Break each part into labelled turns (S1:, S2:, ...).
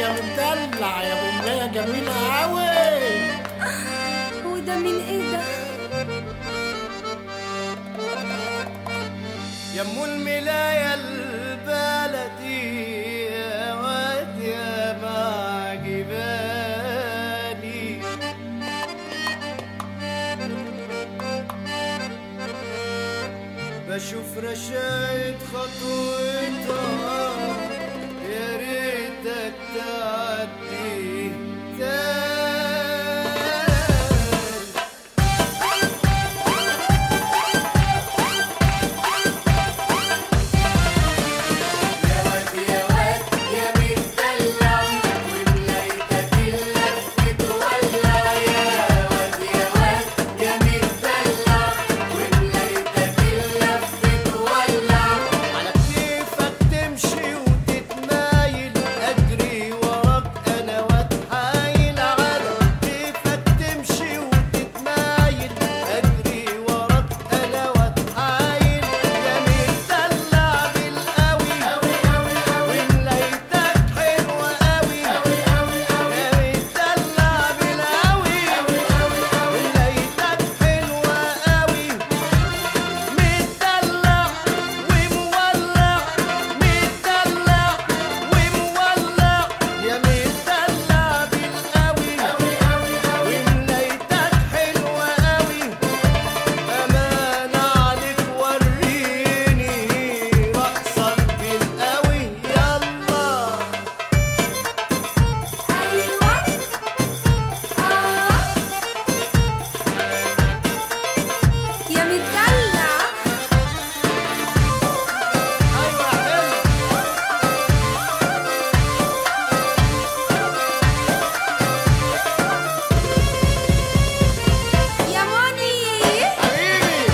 S1: يا مدلع يا بومبايه جميله قوي
S2: وده من ايه ده
S1: يا ام الملايه البلدي يا واد يا معجباني بشوف رشايد خطوتها يا ريتك تعدي تاني على كيفك تمشي وتتمايل اجري وراك انا واتحايل على كيفك تمشي وتتمايل اجري وراك انا واتحايل يا مدلع بالقوي وملايتك حلوه قوي يا مدلع بالقوي وملايتك حلوه قوي مدلع ومولع مدلع ومولع يا مدلع بالقوي وملايتك حلوة قوي أمان عليك وريني رقصك بالقوي يلا
S2: يا مدلع
S1: أيوة حلو
S2: يا موني
S1: حبيبي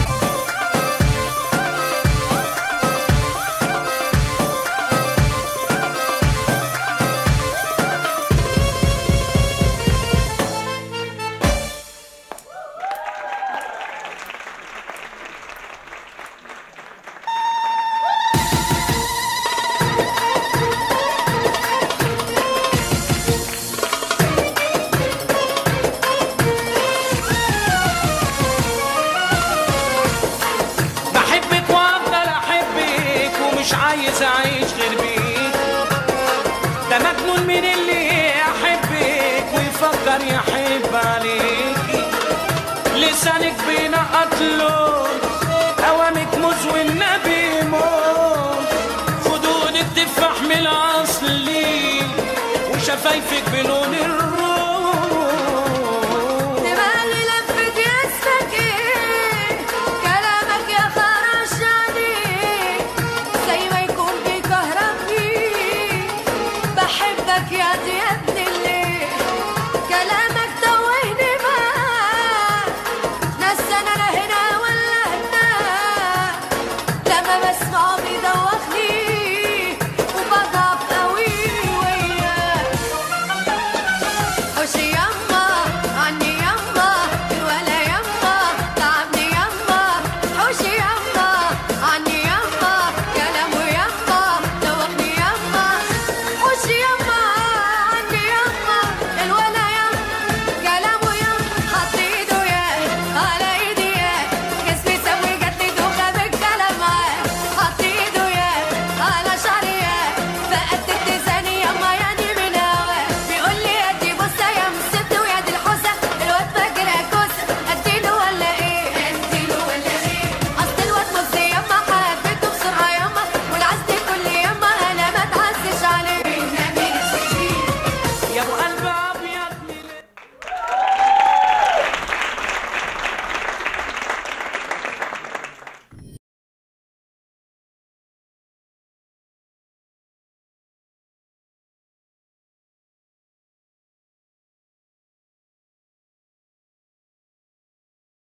S3: بحبك وافضل احبك ومش عايز اعيش غير بيك ده مجنون من اللي يحبك ويفكر يحب عليكي لسانك بينقط لون اوامك موز والنبي موت خدودك تفاح من الاصلي وشفايفك بلون الروح
S2: دماغي لفت ياسك ايه كلامك يا خرشاني زي ما يكون بيكهربني بحبك يا دياب